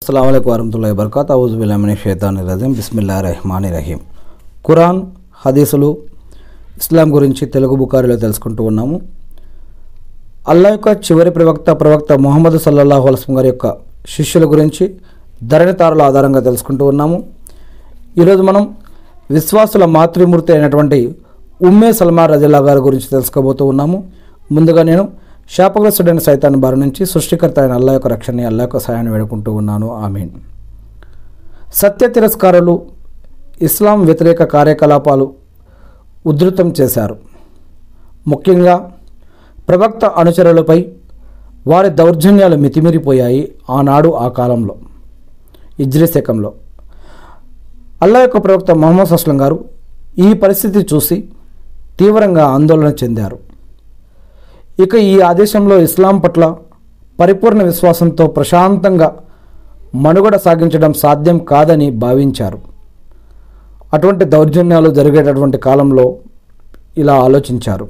అస్సలం వరహతుల్లా వబర్కాత్ అవుజుబిల్లామిని షైతాని రజీం బిస్మిల్లా రెహమాని రహీం ఖురాన్ హదీసులు ఇస్లాం గురించి తెలుగు బుకారిలో తెలుసుకుంటూ ఉన్నాము అల్లా యొక్క చివరి ప్రవక్త ప్రవక్త ముహమ్మద్ సల్లల్లాహు అలస్లం గారి యొక్క శిష్యుల గురించి ధరణి తారుల ఆధారంగా తెలుసుకుంటూ ఉన్నాము ఈరోజు మనం విశ్వాసుల మాతృమూర్తి అయినటువంటి ఉమ్మే సల్మా రజల్లా గారి గురించి తెలుసుకోబోతూ ఉన్నాము ముందుగా నేను శాపగ్రస్తుడైన సైతాన్ బారి నుంచి సృష్టికర్త అయిన అల్లా యొక్క రక్షణని అల్లా యొక్క సహాయాన్ని వేడుకుంటూ ఉన్నాను ఆమీన్ సత్య తిరస్కారులు ఇస్లాం వ్యతిరేక కార్యకలాపాలు ఉధృతం చేశారు ముఖ్యంగా ప్రవక్త అనుచరులపై వారి దౌర్జన్యాలు మితిమీరిపోయాయి ఆనాడు ఆ కాలంలో ఇజ్రీ శకంలో అల్లా యొక్క ప్రవక్త మొహమ్మద్ అస్లం గారు ఈ పరిస్థితి చూసి తీవ్రంగా ఆందోళన చెందారు ఇక ఈ ఆదేశంలో ఇస్లాం పట్ల పరిపూర్ణ విశ్వాసంతో ప్రశాంతంగా మనుగడ సాగించడం సాధ్యం కాదని భావించారు అటువంటి దౌర్జన్యాలు జరిగేటటువంటి కాలంలో ఇలా ఆలోచించారు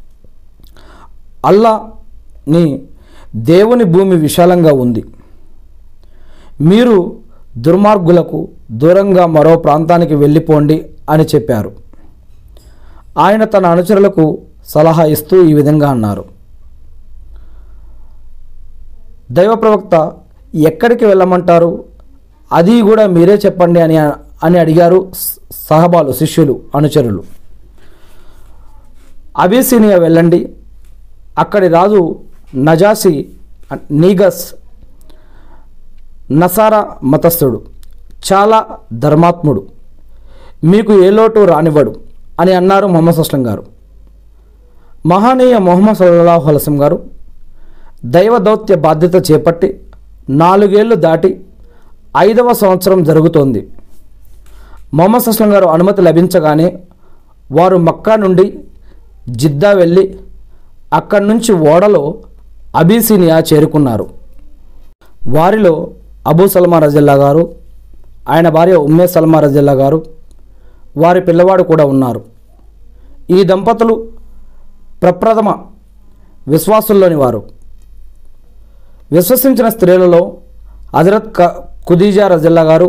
అల్లాని దేవుని భూమి విశాలంగా ఉంది మీరు దుర్మార్గులకు దూరంగా మరో ప్రాంతానికి వెళ్ళిపోండి అని చెప్పారు ఆయన తన అనుచరులకు సలహా ఇస్తూ ఈ విధంగా అన్నారు దైవ ప్రవక్త ఎక్కడికి వెళ్ళమంటారు అది కూడా మీరే చెప్పండి అని అని అడిగారు సహబాలు శిష్యులు అనుచరులు అబీసినియా వెళ్ళండి అక్కడి రాజు నజాసి నీగస్ నసారా మతస్థుడు చాలా ధర్మాత్ముడు మీకు ఏ లోటు రానివ్వడు అని అన్నారు మొహమ్మద్ అస్లం గారు మహానీయ మొహమ్మద్ సల్లాహు అలసం గారు దైవ దౌత్య బాధ్యత చేపట్టి నాలుగేళ్లు దాటి ఐదవ సంవత్సరం జరుగుతోంది మొహమ్మద్ అస్లం గారు అనుమతి లభించగానే వారు మక్కా నుండి జిద్దా వెళ్ళి అక్కడి నుంచి ఓడలో అబీసినియా చేరుకున్నారు వారిలో అబూ సల్మా రజల్లా గారు ఆయన భార్య ఉమ్మే సల్మా రజల్లా గారు వారి పిల్లవాడు కూడా ఉన్నారు ఈ దంపతులు ప్రప్రథమ విశ్వాసుల్లోని వారు విశ్వసించిన స్త్రీలలో హజరత్ క ఖుదీజా రజల్లా గారు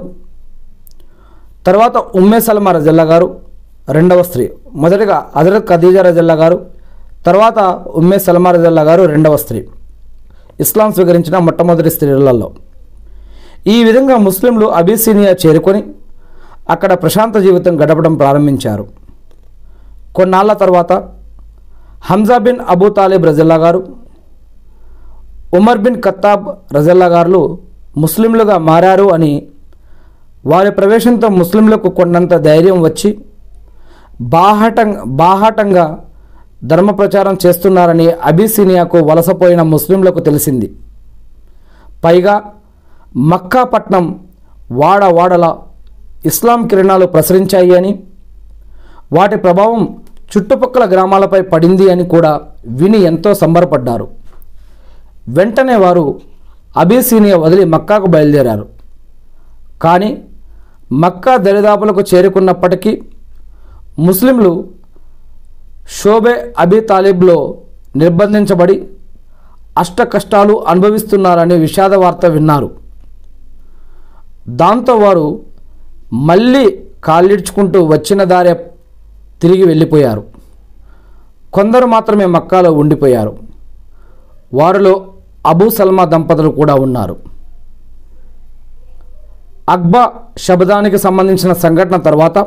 తర్వాత ఉమ్మే సల్మా రజల్లా గారు రెండవ స్త్రీ మొదటిగా హజరత్ ఖదీజా రజల్లా గారు తర్వాత ఉమ్మే సల్మా రజల్లా గారు రెండవ స్త్రీ ఇస్లాం స్వీకరించిన మొట్టమొదటి స్త్రీలలో ఈ విధంగా ముస్లింలు అబీసినియా చేరుకొని అక్కడ ప్రశాంత జీవితం గడపడం ప్రారంభించారు కొన్నాళ్ల తర్వాత హంజా బిన్ అబూ తాలిబ్ రజల్లా గారు ఉమర్ బిన్ ఖత్తాబ్ రజల్లా గారు ముస్లింలుగా మారారు అని వారి ప్రవేశంతో ముస్లింలకు కొండంత ధైర్యం వచ్చి బాహటం బాహాటంగా ధర్మ ప్రచారం చేస్తున్నారని అబిసినియాకు వలసపోయిన ముస్లింలకు తెలిసింది పైగా మక్కా పట్నం వాడ వాడల ఇస్లాం కిరణాలు ప్రసరించాయి అని వాటి ప్రభావం చుట్టుపక్కల గ్రామాలపై పడింది అని కూడా విని ఎంతో సంబరపడ్డారు వెంటనే వారు అబీసీనియా వదిలి మక్కాకు బయలుదేరారు కానీ మక్కా దరిదాపులకు చేరుకున్నప్పటికీ ముస్లింలు షోబే అబీ తాలిబ్లో నిర్బంధించబడి అష్ట కష్టాలు అనుభవిస్తున్నారని విషాద వార్త విన్నారు దాంతో వారు మళ్ళీ కాళ్ళిడ్చుకుంటూ వచ్చిన దారి తిరిగి వెళ్ళిపోయారు కొందరు మాత్రమే మక్కాలో ఉండిపోయారు వారిలో అబూ సల్మా దంపతులు కూడా ఉన్నారు అక్బా శబదానికి సంబంధించిన సంఘటన తర్వాత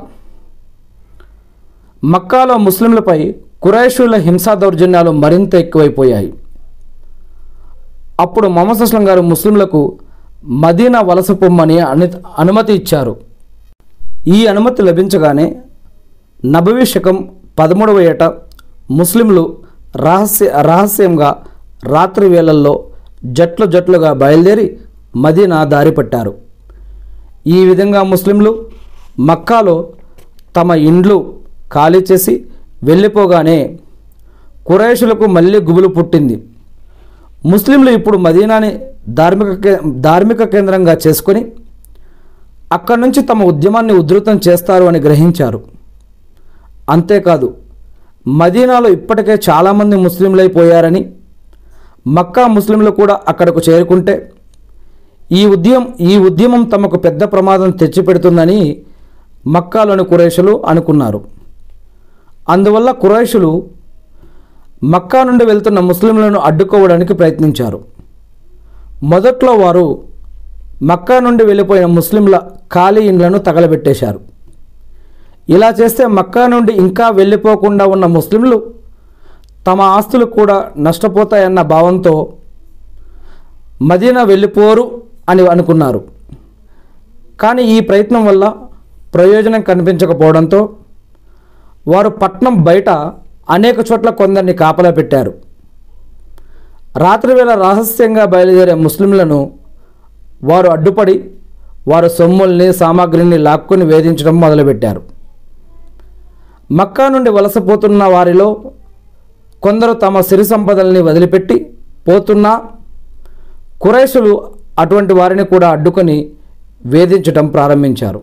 మక్కాలో ముస్లింలపై కురైషుల హింసా దౌర్జన్యాలు మరింత ఎక్కువైపోయాయి అప్పుడు మొహమ్మద్ అస్లం గారు ముస్లింలకు మదీనా వలస పొమ్మని అను అనుమతి ఇచ్చారు ఈ అనుమతి లభించగానే నబవి శకం పదమూడవ ఏట ముస్లింలు రహస్య రహస్యంగా రాత్రి వేళల్లో జట్లు జట్లుగా బయలుదేరి మదీనా దారి పట్టారు ఈ విధంగా ముస్లింలు మక్కాలో తమ ఇండ్లు ఖాళీ చేసి వెళ్ళిపోగానే కురైషులకు మళ్ళీ గుబులు పుట్టింది ముస్లింలు ఇప్పుడు మదీనాని ధార్మిక కే ధార్మిక కేంద్రంగా చేసుకొని అక్కడి నుంచి తమ ఉద్యమాన్ని ఉధృతం చేస్తారు అని గ్రహించారు అంతేకాదు మదీనాలో ఇప్పటికే చాలామంది ముస్లింలైపోయారని మక్కా ముస్లింలు కూడా అక్కడకు చేరుకుంటే ఈ ఉద్యమం ఈ ఉద్యమం తమకు పెద్ద ప్రమాదం తెచ్చిపెడుతుందని మక్కాలోని కురైషులు అనుకున్నారు అందువల్ల కురైషులు మక్కా నుండి వెళ్తున్న ముస్లింలను అడ్డుకోవడానికి ప్రయత్నించారు మొదట్లో వారు మక్కా నుండి వెళ్ళిపోయిన ముస్లింల ఖాళీ ఇండ్లను తగలబెట్టేశారు ఇలా చేస్తే మక్కా నుండి ఇంకా వెళ్ళిపోకుండా ఉన్న ముస్లింలు తమ ఆస్తులు కూడా నష్టపోతాయన్న భావంతో మదీనా వెళ్ళిపోరు అని అనుకున్నారు కానీ ఈ ప్రయత్నం వల్ల ప్రయోజనం కనిపించకపోవడంతో వారు పట్నం బయట అనేక చోట్ల కొందరిని కాపలా పెట్టారు రాత్రివేళ రహస్యంగా బయలుదేరే ముస్లింలను వారు అడ్డుపడి వారు సొమ్ముల్ని సామాగ్రిని లాక్కొని వేధించడం మొదలుపెట్టారు మక్కా నుండి వలసపోతున్న వారిలో కొందరు తమ సిరి సంపదల్ని వదిలిపెట్టి పోతున్నా కురైషులు అటువంటి వారిని కూడా అడ్డుకొని వేధించటం ప్రారంభించారు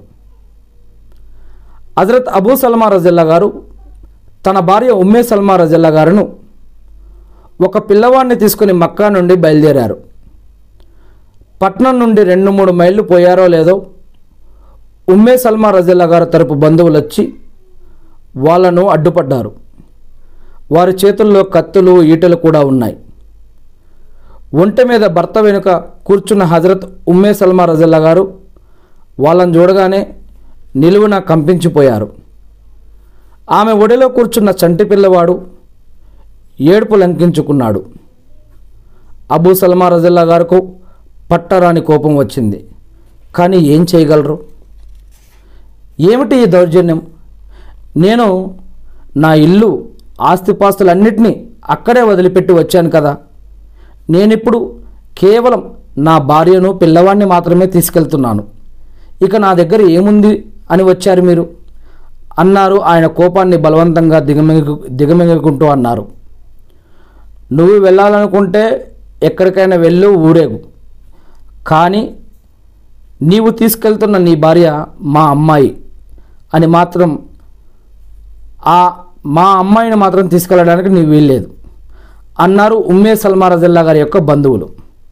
హజరత్ అబూ సల్మా రజల్లా గారు తన భార్య ఉమ్మే సల్మా రజల్లా గారును ఒక పిల్లవాడిని తీసుకుని మక్కా నుండి బయలుదేరారు పట్నం నుండి రెండు మూడు మైళ్ళు పోయారో లేదో ఉమ్మే సల్మా రజల్లా గారు తరపు బంధువులు వచ్చి వాళ్ళను అడ్డుపడ్డారు వారి చేతుల్లో కత్తులు ఈటలు కూడా ఉన్నాయి ఒంటె మీద భర్త వెనుక కూర్చున్న హజరత్ ఉమ్మే సల్మా రజల్లా గారు వాళ్ళని చూడగానే నిలువున కంపించిపోయారు ఆమె ఒడిలో కూర్చున్న చంటి పిల్లవాడు ఏడుపు లంకించుకున్నాడు అబూ సల్మా రజల్లా గారికి పట్టరాని కోపం వచ్చింది కానీ ఏం చేయగలరు ఏమిటి ఈ దౌర్జన్యం నేను నా ఇల్లు ఆస్తిపాస్తులన్నిటినీ అక్కడే వదిలిపెట్టి వచ్చాను కదా నేనిప్పుడు కేవలం నా భార్యను పిల్లవాడిని మాత్రమే తీసుకెళ్తున్నాను ఇక నా దగ్గర ఏముంది అని వచ్చారు మీరు అన్నారు ఆయన కోపాన్ని బలవంతంగా దిగమింగు దిగమింగుకుంటూ అన్నారు నువ్వు వెళ్ళాలనుకుంటే ఎక్కడికైనా వెళ్ళు ఊరేగు కానీ నీవు తీసుకెళ్తున్న నీ భార్య మా అమ్మాయి అని మాత్రం ఆ మా అమ్మాయిని మాత్రం తీసుకెళ్ళడానికి నీవు వీల్లేదు అన్నారు ఉమ్మే సల్మా రజల్లా గారి యొక్క బంధువులు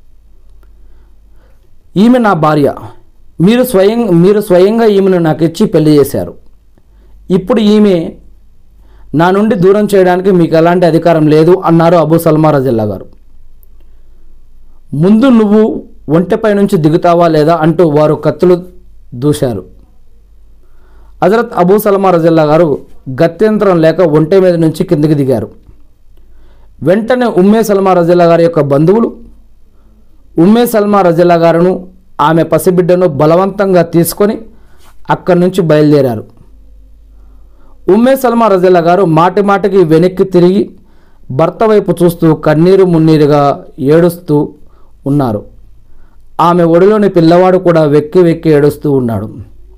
ఈమె నా భార్య మీరు స్వయం మీరు స్వయంగా ఈమెను నాకు ఇచ్చి పెళ్లి చేశారు ఇప్పుడు ఈమె నా నుండి దూరం చేయడానికి మీకు ఎలాంటి అధికారం లేదు అన్నారు అబూ సల్మా రజల్లా గారు ముందు నువ్వు ఒంటెపై నుంచి దిగుతావా లేదా అంటూ వారు కత్తులు దూశారు హజరత్ అబూ సల్మా రజల్లా గారు గత్యంతరం లేక ఒంటె మీద నుంచి కిందికి దిగారు వెంటనే ఉమ్మే సల్మా రజల్లా గారి యొక్క బంధువులు ఉమ్మే సల్మా రజల్లా గారును ఆమె పసిబిడ్డను బలవంతంగా తీసుకొని అక్కడి నుంచి బయలుదేరారు ఉమ్మే సల్మా రజల్లా గారు మాటి మాటికి వెనక్కి తిరిగి భర్త వైపు చూస్తూ కన్నీరు మున్నీరుగా ఏడుస్తూ ఉన్నారు ఆమె ఒడిలోని పిల్లవాడు కూడా వెక్కి వెక్కి ఏడుస్తూ ఉన్నాడు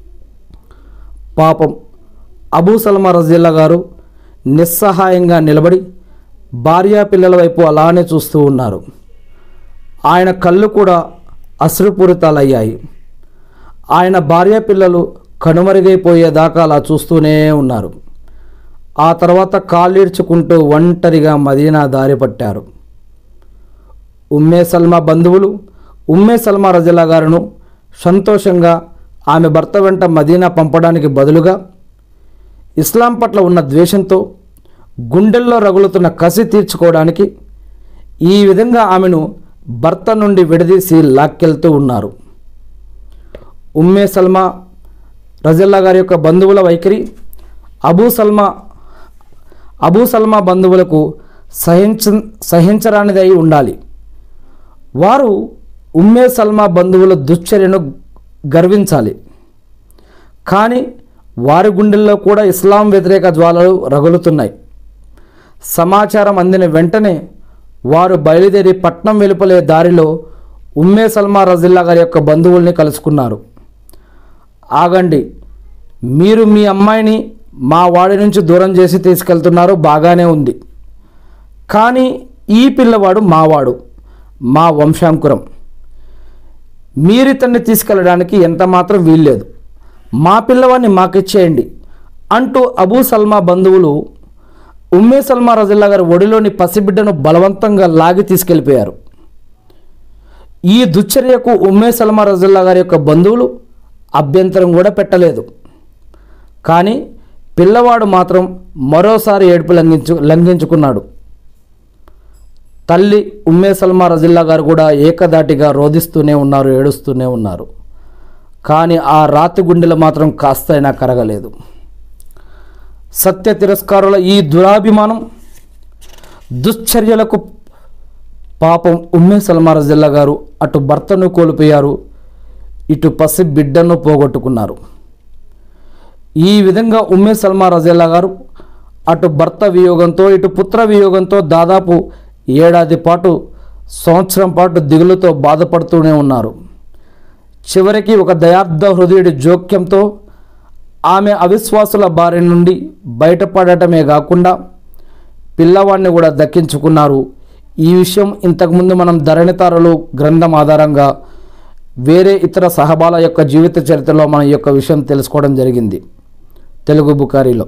పాపం అబూ సల్మా రజిల్లా గారు నిస్సహాయంగా నిలబడి భార్యా పిల్లల వైపు అలానే చూస్తూ ఉన్నారు ఆయన కళ్ళు కూడా అశ్రుపూరితాలయ్యాయి ఆయన భార్య పిల్లలు కనుమరుగైపోయేదాకా అలా చూస్తూనే ఉన్నారు ఆ తర్వాత కాళ్ళీడ్చుకుంటూ ఒంటరిగా మదీనా దారి పట్టారు ఉమ్మే సల్మా బంధువులు ఉమ్మే సల్మా రజలా గారును సంతోషంగా ఆమె భర్త వెంట మదీనా పంపడానికి బదులుగా ఇస్లాం పట్ల ఉన్న ద్వేషంతో గుండెల్లో రగులుతున్న కసి తీర్చుకోవడానికి ఈ విధంగా ఆమెను భర్త నుండి విడదీసి లాక్కెళ్తూ ఉన్నారు ఉమ్మే సల్మా రజల్లా గారి యొక్క బంధువుల వైఖరి అబూ సల్మా అబూ సల్మా బంధువులకు సహించ సహించరానిదై ఉండాలి వారు ఉమ్మే సల్మా బంధువుల దుశ్చర్యను గర్వించాలి కానీ వారి గుండెల్లో కూడా ఇస్లాం వ్యతిరేక జ్వాలలు రగులుతున్నాయి సమాచారం అందిన వెంటనే వారు బయలుదేరి పట్నం వెలుపలే దారిలో ఉమ్మే సల్మా రజిల్లా గారి యొక్క బంధువుల్ని కలుసుకున్నారు ఆగండి మీరు మీ అమ్మాయిని మా వాడి నుంచి దూరం చేసి తీసుకెళ్తున్నారు బాగానే ఉంది కానీ ఈ పిల్లవాడు మావాడు మా వంశాంకురం మీరితన్ని తీసుకెళ్ళడానికి ఎంత మాత్రం వీల్లేదు మా పిల్లవాడిని మాకిచ్చేయండి అంటూ అబూ సల్మా బంధువులు ఉమ్మే సల్మా రజిల్లా గారి ఒడిలోని పసిబిడ్డను బలవంతంగా లాగి తీసుకెళ్ళిపోయారు ఈ దుశ్చర్యకు ఉమ్మే సల్మా రజుల్లా గారి యొక్క బంధువులు అభ్యంతరం కూడా పెట్టలేదు కానీ పిల్లవాడు మాత్రం మరోసారి ఏడుపు లంఘించు లంఘించుకున్నాడు తల్లి ఉమ్మే సల్మా రజిల్లా గారు కూడా ఏకదాటిగా రోధిస్తూనే ఉన్నారు ఏడుస్తూనే ఉన్నారు కానీ ఆ రాతి గుండెలు మాత్రం కాస్తైనా కరగలేదు సత్య తిరస్కారుల ఈ దురాభిమానం దుశ్చర్యలకు పాపం ఉమ్మే సల్మా రజిల్లా గారు అటు భర్తను కోల్పోయారు ఇటు పసి బిడ్డను పోగొట్టుకున్నారు ఈ విధంగా ఉమ్మే సల్మా రజిల్లా గారు అటు భర్త వియోగంతో ఇటు పుత్ర వియోగంతో దాదాపు ఏడాది పాటు సంవత్సరం పాటు దిగులుతో బాధపడుతూనే ఉన్నారు చివరికి ఒక దయార్థ హృదయుడి జోక్యంతో ఆమె అవిశ్వాసుల బారి నుండి బయటపడటమే కాకుండా పిల్లవాడిని కూడా దక్కించుకున్నారు ఈ విషయం ఇంతకుముందు మనం ధరణితారులు గ్రంథం ఆధారంగా వేరే ఇతర సహబాల యొక్క జీవిత చరిత్రలో మనం ఈ యొక్క విషయం తెలుసుకోవడం జరిగింది తెలుగు బుకారీలో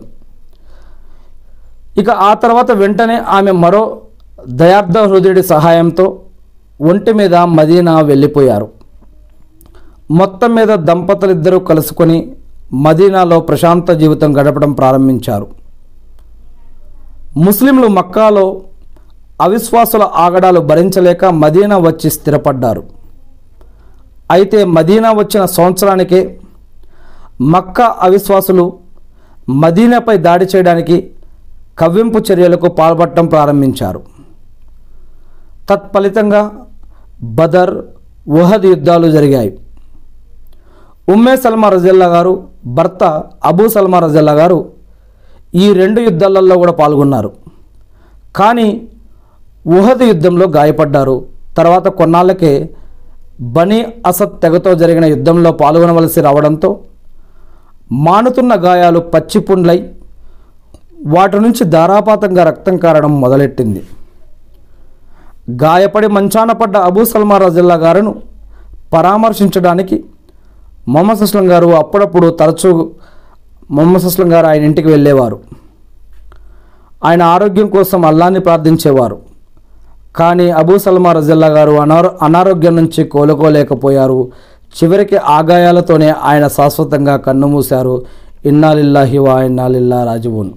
ఇక ఆ తర్వాత వెంటనే ఆమె మరో దయార్థ హృదయుడి సహాయంతో ఒంటి మీద మదీనా వెళ్ళిపోయారు మొత్తం మీద దంపతులిద్దరూ కలుసుకొని మదీనాలో ప్రశాంత జీవితం గడపడం ప్రారంభించారు ముస్లింలు మక్కాలో అవిశ్వాసుల ఆగడాలు భరించలేక మదీనా వచ్చి స్థిరపడ్డారు అయితే మదీనా వచ్చిన సంవత్సరానికే మక్కా అవిశ్వాసులు మదీనాపై దాడి చేయడానికి కవ్వింపు చర్యలకు పాల్పడటం ప్రారంభించారు తత్ఫలితంగా బదర్ ఉహద్ యుద్ధాలు జరిగాయి ఉమ్మే సల్మా రజల్లా గారు భర్త అబూ సల్మా రజల్లా గారు ఈ రెండు యుద్ధాలలో కూడా పాల్గొన్నారు కానీ ఉహద్ యుద్ధంలో గాయపడ్డారు తర్వాత కొన్నాళ్ళకే బనీ అసద్ తెగతో జరిగిన యుద్ధంలో పాల్గొనవలసి రావడంతో మానుతున్న గాయాలు పచ్చిపుండ్లై వాటి నుంచి ధారాపాతంగా రక్తం కారడం మొదలెట్టింది గాయపడి మంచాన పడ్డ అబూ సల్మా రజిల్లా గారును పరామర్శించడానికి మొహమ్మద్ అస్లం గారు అప్పుడప్పుడు తరచూ మొహమ్మద్ అస్లం గారు ఆయన ఇంటికి వెళ్ళేవారు ఆయన ఆరోగ్యం కోసం అల్లాన్ని ప్రార్థించేవారు కానీ అబూ సల్మా రజిల్లా గారు అనారో అనారోగ్యం నుంచి కోలుకోలేకపోయారు చివరికి ఆగాయాలతోనే ఆయన శాశ్వతంగా కన్నుమూశారు ఇన్నాలిల్లాహి వా ఇన్నాలిల్లా రాజువున్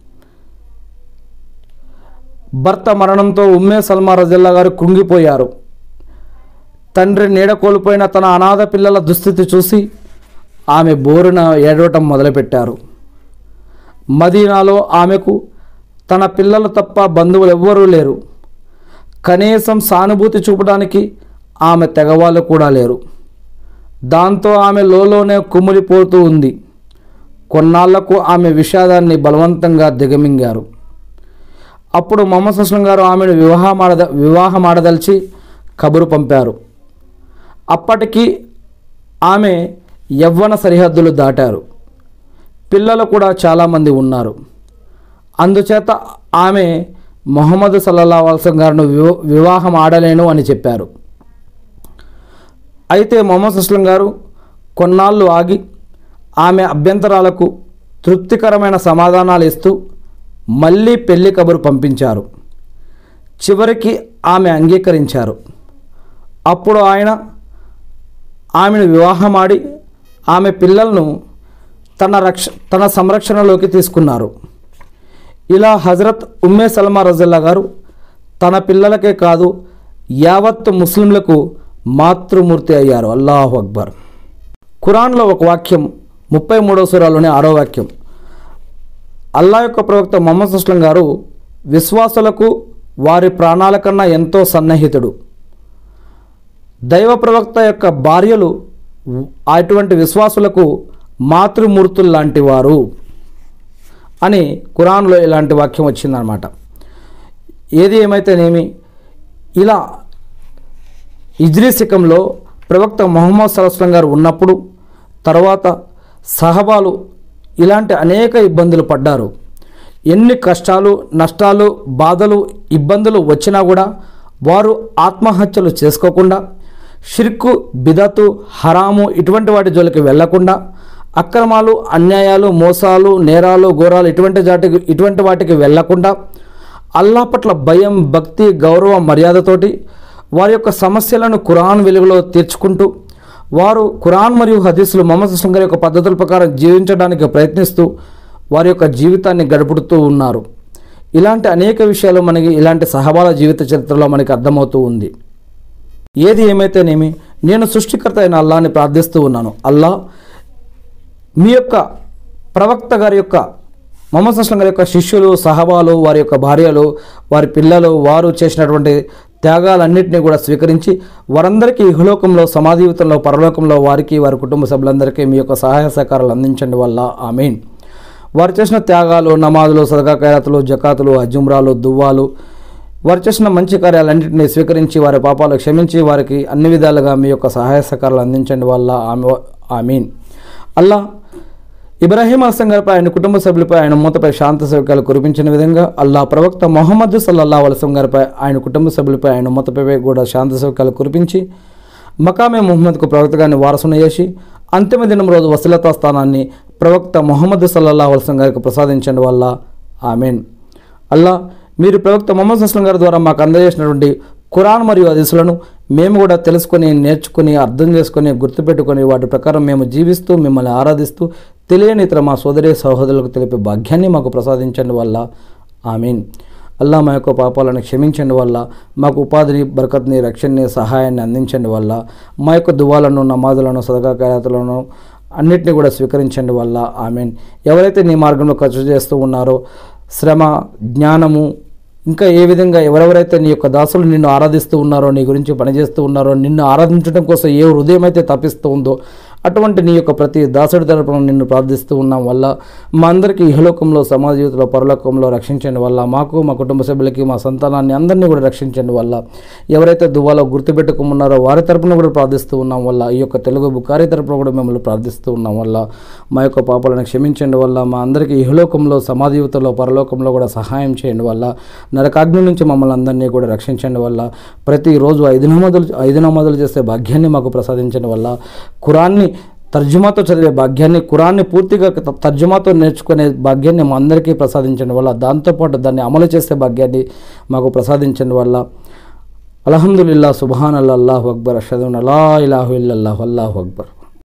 భర్త మరణంతో ఉమ్మే సల్మా రజిల్లా గారు కృంగిపోయారు తండ్రి నీడ కోల్పోయిన తన అనాథ పిల్లల దుస్థితి చూసి ఆమె బోరున ఏడవటం మొదలుపెట్టారు మదీనాలో ఆమెకు తన పిల్లలు తప్ప బంధువులు ఎవ్వరూ లేరు కనీసం సానుభూతి చూపడానికి ఆమె తెగవాళ్ళు కూడా లేరు దాంతో ఆమె లోలోనే కుమిలిపోతూ ఉంది కొన్నాళ్లకు ఆమె విషాదాన్ని బలవంతంగా దిగమింగారు అప్పుడు మొహమ్మద్ అస్లం గారు ఆమెను వివాహమాడద వివాహమాడదలిచి కబురు పంపారు అప్పటికి ఆమె యవ్వన సరిహద్దులు దాటారు పిల్లలు కూడా చాలామంది ఉన్నారు అందుచేత ఆమె మొహమ్మద్ సల్లల్లా వల్సం గారిని వివ వివాహం ఆడలేను అని చెప్పారు అయితే మొహమ్మద్ అస్లం గారు కొన్నాళ్ళు ఆగి ఆమె అభ్యంతరాలకు తృప్తికరమైన సమాధానాలు ఇస్తూ మళ్ళీ పెళ్లి కబురు పంపించారు చివరికి ఆమె అంగీకరించారు అప్పుడు ఆయన ఆమెను వివాహమాడి ఆమె పిల్లలను తన రక్ష తన సంరక్షణలోకి తీసుకున్నారు ఇలా హజరత్ ఉమ్మే సల్మా రజల్లా గారు తన పిల్లలకే కాదు యావత్ ముస్లింలకు మాతృమూర్తి అయ్యారు అల్లాహు అక్బర్ ఖురాన్లో ఒక వాక్యం ముప్పై మూడో సూరాలోని ఆరో వాక్యం అల్లా యొక్క ప్రవక్త మొహమ్మద్ సుస్లం గారు విశ్వాసులకు వారి ప్రాణాల కన్నా ఎంతో సన్నిహితుడు దైవ ప్రవక్త యొక్క భార్యలు అటువంటి విశ్వాసులకు మాతృమూర్తులు లాంటి వారు అని ఖురాన్లో ఇలాంటి వాక్యం వచ్చిందనమాట ఏది ఏమైతేనేమి ఇలా ఇజ్రీ శకంలో ప్రవక్త మొహమ్మద్ సలస్లం గారు ఉన్నప్పుడు తర్వాత సహబాలు ఇలాంటి అనేక ఇబ్బందులు పడ్డారు ఎన్ని కష్టాలు నష్టాలు బాధలు ఇబ్బందులు వచ్చినా కూడా వారు ఆత్మహత్యలు చేసుకోకుండా షిర్కు బిదతు హరాము ఇటువంటి వాటి జోలికి వెళ్లకుండా అక్రమాలు అన్యాయాలు మోసాలు నేరాలు ఘోరాలు ఇటువంటి జాటికి ఇటువంటి వాటికి వెళ్లకుండా అల్లా పట్ల భయం భక్తి గౌరవ మర్యాదతోటి వారి యొక్క సమస్యలను ఖురాన్ వెలుగులో తీర్చుకుంటూ వారు ఖురాన్ మరియు హదీసులు మొహమ్మద్ అస్లం గారి యొక్క పద్ధతుల ప్రకారం జీవించడానికి ప్రయత్నిస్తూ వారి యొక్క జీవితాన్ని గడుపుతూ ఉన్నారు ఇలాంటి అనేక విషయాలు మనకి ఇలాంటి సహబాల జీవిత చరిత్రలో మనకి అర్థమవుతూ ఉంది ఏది ఏమైతేనేమి నేను సృష్టికర్త అయిన అల్లాని ప్రార్థిస్తూ ఉన్నాను అల్లా మీ యొక్క ప్రవక్త గారి యొక్క మొహమ్మద్ అస్లం గారి యొక్క శిష్యులు సహబాలు వారి యొక్క భార్యలు వారి పిల్లలు వారు చేసినటువంటి త్యాగాలన్నింటినీ కూడా స్వీకరించి వారందరికీ ఇహలోకంలో సమాధీవితంలో పరలోకంలో వారికి వారి కుటుంబ సభ్యులందరికీ మీ యొక్క సహాయ సహకారాలు అందించండి వల్ల ఆమెన్ వారు చేసిన త్యాగాలు నమాజులు సదకా ఖైరాతులు జకాతులు అజుమ్రాలు దువ్వాలు వారు చేసిన మంచి కార్యాలన్నింటినీ స్వీకరించి వారి పాపాలు క్షమించి వారికి అన్ని విధాలుగా మీ యొక్క సహాయ సహకారాలు అందించండి వల్ల ఆమె ఆమీన్ అల్లా ఇబ్రాహీం అస్సం గారిపై ఆయన కుటుంబ సభ్యులపై ఆయన మూతపై శాంత సౌక్యాలు కురిపించిన విధంగా అల్లా ప్రవక్త మొహమ్మద్ సల్లల్లా వలసం గారిపై ఆయన కుటుంబ సభ్యులపై ఆయన మూతపై కూడా శాంత సౌక్యాలు కురిపించి మకామే ముహమ్మద్కు ప్రవక్తగాన్ని వారసును చేసి అంతిమ దినం రోజు వసలతా స్థానాన్ని ప్రవక్త మొహమ్మద్ సల్లల్లా వలసం గారికి ప్రసాదించండి వల్ల ఆమెన్ అల్లా మీరు ప్రవక్త మొహమ్మద్ అస్లం గారి ద్వారా మాకు అందజేసినటువంటి ఖురాన్ మరియు హదీసులను మేము కూడా తెలుసుకొని నేర్చుకుని అర్థం చేసుకొని గుర్తుపెట్టుకొని వాటి ప్రకారం మేము జీవిస్తూ మిమ్మల్ని ఆరాధిస్తూ తెలియని ఇతర మా సోదరి సహోదరులకు తెలిపే భాగ్యాన్ని మాకు ప్రసాదించండి వల్ల ఆమీన్ అల్లా మా యొక్క పాపాలను క్షమించండి వల్ల మాకు ఉపాధిని బరకత్ని రక్షణని సహాయాన్ని అందించండి వల్ల మా యొక్క దువాలను నమాజులను సదకా ఖైరాతులను అన్నిటిని కూడా స్వీకరించండి వల్ల ఆమెన్ ఎవరైతే నీ మార్గంలో ఖర్చు చేస్తూ ఉన్నారో శ్రమ జ్ఞానము ఇంకా ఏ విధంగా ఎవరెవరైతే నీ యొక్క దాసులు నిన్ను ఆరాధిస్తూ ఉన్నారో నీ గురించి పనిచేస్తూ ఉన్నారో నిన్ను ఆరాధించడం కోసం ఏ హృదయం అయితే తప్పిస్తూ ఉందో అటువంటి నీ యొక్క ప్రతి దాసుడి తరపున నిన్ను ప్రార్థిస్తూ ఉన్నాం వల్ల మా అందరికీ ఇహలోకంలో సమాజ జీవితంలో పరలోకంలో రక్షించండి వల్ల మాకు మా కుటుంబ సభ్యులకి మా సంతానాన్ని అందరినీ కూడా రక్షించండి వల్ల ఎవరైతే దువ్వాలో గుర్తుపెట్టుకున్నారో వారి తరపున కూడా ప్రార్థిస్తూ ఉన్నాం వల్ల ఈ యొక్క తెలుగు బుకారి తరపున కూడా మిమ్మల్ని ప్రార్థిస్తూ ఉన్నాం వల్ల మా యొక్క పాపాలను క్షమించండి వల్ల మా అందరికీ ఇహలోకంలో సమాజ జీవితంలో పరలోకంలో కూడా సహాయం చేయండి వల్ల నరకాగ్ని నుంచి మమ్మల్ని అందరినీ కూడా రక్షించండి వల్ల ప్రతిరోజు ఐదు నమోదులు ఐదు నమోదులు చేసే భాగ్యాన్ని మాకు ప్రసాదించండి వల్ల ఖురాన్ని తర్జుమాతో చదివే భాగ్యాన్ని ఖురాన్ని పూర్తిగా త- తర్జుమాతో నేర్చుకునే భాగ్యాన్ని మా అందరికీ ప్రసాదించండి వల్ల దాంతోపాటు దాన్ని అమలు చేసే భాగ్యాన్ని మాకు ప్రసాదించండి వల్ల అల్హమ్దుల్లా సుబాన్ అల్లాహు అక్బర్ అషద్ అలా ఇలాహు ఇల్లల్లాహు అల్లాహు అక్బర్